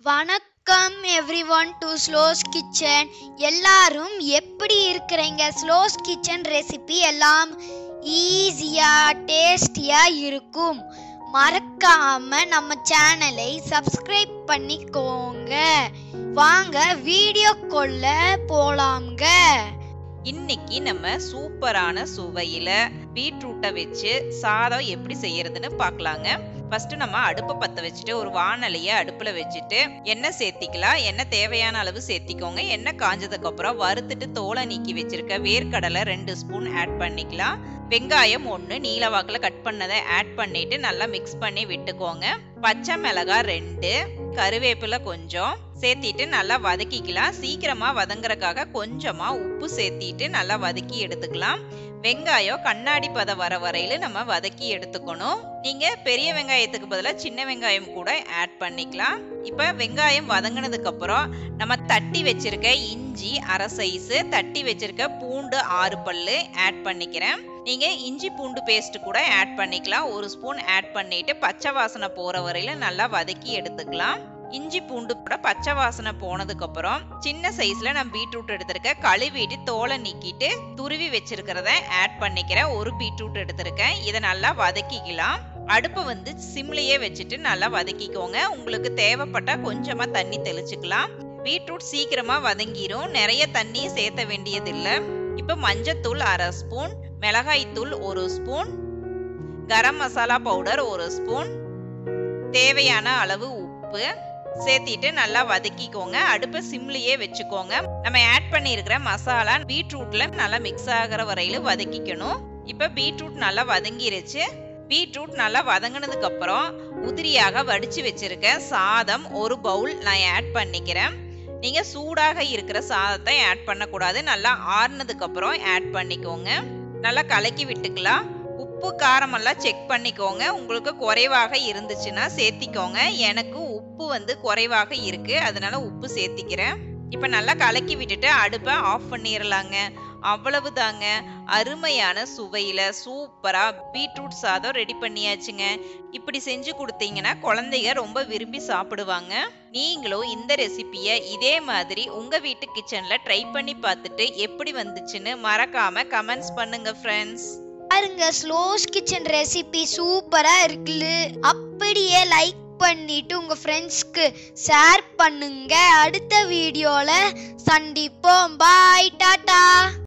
வணக்கம் everyone to ஸ்லோஸ் kitchen எல்லாரும் எப்படி இருக்கிறீங்க ஸ்லோஸ் கிச்சன் ரெசிபி எல்லாம் ஈஸியாக டேஸ்டியாக இருக்கும் மறக்காம நம்ம சேனலை சப்ஸ்கிரைப் பண்ணிக்கோங்க வாங்க வீடியோக்குள்ள போலாம்ங்க இன்னைக்கு நம்ம சூப்பரான சுவையில பீட்ரூட்டை வச்சு சாதம் எப்படி செய்யறதுன்னு பார்க்கலாங்க ஃபர்ஸ்ட் நம்ம அடுப்பை பத்த வச்சுட்டு ஒரு வானலிய அடுப்புல வச்சுட்டு எண்ணெய் சேர்த்திக்கலாம் எண்ணெய் தேவையான அளவு சேர்த்திக்கோங்க எண்ணெய் காஞ்சதுக்கு அப்புறம் வறுத்துட்டு தோலை நீக்கி வச்சிருக்க வேர்க்கடலை ரெண்டு ஸ்பூன் ஆட் பண்ணிக்கலாம் வெங்காயம் ஒன்று நீல வாக்கில் கட் பண்ணதை ஆட் பண்ணிட்டு நல்லா மிக்ஸ் பண்ணி விட்டுக்கோங்க பச்சை மிளகாய் ரெண்டு கருவேப்பிலை கொஞ்சம் சேர்த்திட்டு நல்லா வதக்கிக்கலாம் சீக்கிரமா வதங்குறதுக்காக கொஞ்சமா உப்பு சேர்த்திட்டு நல்லா வதக்கி எடுத்துக்கலாம் வெங்காயம் கண்ணாடி பதம் வர வரையில நம்ம வதக்கி எடுத்துக்கணும் நீங்க பெரிய வெங்காயத்துக்கு பதிலாக சின்ன வெங்காயம் கூட ஆட் பண்ணிக்கலாம் இப்ப வெங்காயம் வதங்கினதுக்கு அப்புறம் நம்ம தட்டி வச்சிருக்க இஞ்சி அரை சைஸ் தட்டி வச்சிருக்க பூண்டு ஆறு பல்லு ஆட் பண்ணிக்கிறேன் நீங்க இஞ்சி பூண்டு பேஸ்ட் கூட ஆட் பண்ணிக்கலாம் ஒரு ஸ்பூன் ஆட் பண்ணிட்டு பச்சை வாசனை போற வரையில நல்லா வதக்கி எடுத்துக்கலாம் இஞ்சி பூண்டு கூட பச்சை வாசனை போனதுக்கு அப்புறம் சின்ன சைஸ்ல நான் பீட்ரூட் எடுத்திருக்கேன் கழுவிட்டு தோலை நீக்கிட்டு துருவி வச்சிருக்கிறத ஆட் பண்ணிக்கிறேன் ஒரு பீட்ரூட் எடுத்திருக்கேன் இதை நல்லா வதக்கிக்கலாம் அடுப்பை வந்து சிம்லயே வச்சுட்டு நல்லா வதக்கிக்கோங்க உங்களுக்கு தேவைப்பட்டா கொஞ்சமா தண்ணி தெளிச்சுக்கலாம் பீட்ரூட் சீக்கிரமா வதங்கிரும் நிறைய தண்ணி சேர்த்த வேண்டியதில்லை இப்போ மஞ்சத்தூள் அரை ஸ்பூன் மிளகாய்த்தூள் ஒரு ஸ்பூன் கரம் மசாலா பவுடர் ஒரு ஸ்பூன் தேவையான அளவு உப்பு சேர்த்திட்டு நல்லா வதக்கிக்கோங்க அடுப்பை சிம்லியே வச்சுக்கோங்க நம்ம ஆட் பண்ணியிருக்கிற மசாலா பீட்ரூட்ல நல்லா மிக்ஸ் ஆகிற வரையில வதக்கிக்கணும் இப்போ பீட்ரூட் நல்லா வதங்கிருச்சு பீட்ரூட் நல்லா வதங்கினதுக்கு அப்புறம் உதிரியாக வடிச்சு வச்சிருக்க சாதம் ஒரு பவுல் நான் ஆட் பண்ணிக்கிறேன் நீங்க சூடாக இருக்கிற சாதத்தை ஆட் பண்ணக்கூடாது நல்லா ஆறுனதுக்கு அப்புறம் ஆட் பண்ணிக்கோங்க நல்லா கலக்கி விட்டுக்கலாம் உப்பு காரமெல்லாம் செக் பண்ணிக்கோங்க உங்களுக்கு குறைவாக இருந்துச்சுன்னா சேர்த்திக்கோங்க எனக்கு உப்பு வந்து குறைவாக இருக்கு அதனால உப்பு சேர்த்திக்கிறேன் இப்போ நல்லா கலக்கி விட்டுட்டு அடுப்பை ஆஃப் பண்ணிடலாங்க அவ்வளவுதாங்க அருமையான சுவையில சூப்பரா பீட்ரூட் சாதம் ரெடி பண்ணியாச்சுங்க இப்படி செஞ்சு கொடுத்தீங்கன்னா குழந்தைங்க ரொம்ப விரும்பி சாப்பிடுவாங்க நீங்களும் இந்த ரெசிபியை இதே மாதிரி உங்க வீட்டு கிச்சன்ல ட்ரை பண்ணி பார்த்துட்டு எப்படி வந்துச்சுன்னு மறக்காம கமெண்ட்ஸ் பண்ணுங்க ஃப்ரெண்ட்ஸ் பாருங்க ஸ்லோஸ் கிச்சன் ரெசிபி சூப்பரா இருக்குது அப்படியே லைக் பண்ணிட்டு உங்க ஃப்ரெண்ட்ஸ்க்கு ஷேர் பண்ணுங்க அடுத்த வீடியோல சந்திப்போம் பாய் டாடா